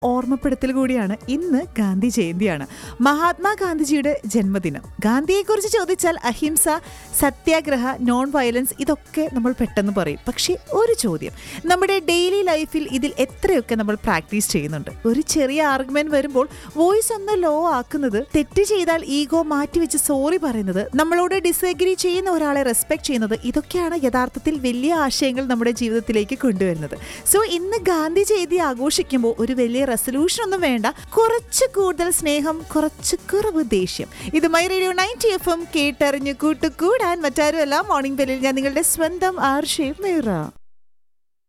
ഓർമ്മപ്പെടുത്തൽ കൂടിയാണ് ഇന്ന് ഗാന്ധി ജയന്തിയാണ് മഹാത്മാഗാന്ധിജിയുടെ ജന്മദിനം ഗാന്ധിയെക്കുറിച്ച് ചോദിച്ചാൽ അഹിംസ സത്യാഗ്രഹ നോൺ വയലൻസ് ഇതൊക്കെ നമ്മൾ പെട്ടെന്ന് പറയും പക്ഷേ ഒരു ചോദ്യം നമ്മുടെ ഡെയിലി ലൈഫിൽ ഇതിൽ എത്രയൊക്കെ നമ്മൾ പ്രാക്ടീസ് ചെയ്യുന്നുണ്ട് ഒരു ചെറിയ ആർഗ്യുമെന്റ് വരുമ്പോൾ വോയിസ് ഒന്ന് ലോ ആക്കുന്നത് തെറ്റ് ചെയ്താൽ ഈഗോ മാറ്റിവെച്ച് സോറി പറയുന്നത് നമ്മളോട് ഡിസഗ്രി ചെയ്യുന്ന ഒരാളെ റെസ്പെക്ട് ചെയ്യുന്നത് ഇതൊക്കെയാണ് യഥാർത്ഥത്തിൽ വലിയ ആശയങ്ങൾ നമ്മുടെ ജീവിതത്തിലേക്ക് കൊണ്ടുവരുന്നത് സോ ഇന്ന് ഗാന്ധി ജയന്തി ആഘോഷിക്കുമ്പോൾ ഒരു വലിയ റെസൊല്യൂഷൻ ഒന്നും വേണ്ട കുറച്ച് കൂടുതൽ സ്നേഹം കുറച്ച് കുറവ് ദേഷ്യം ഇത് my radio ninety F M കേട്ടറിഞ്ഞു കൂട്ടുകൂടാൻ മറ്റാരുമല്ല മോർണിംഗ് ബെല്ലിൽ ഞാൻ നിങ്ങളുടെ സ്വന്തം ആർഷേം മേറ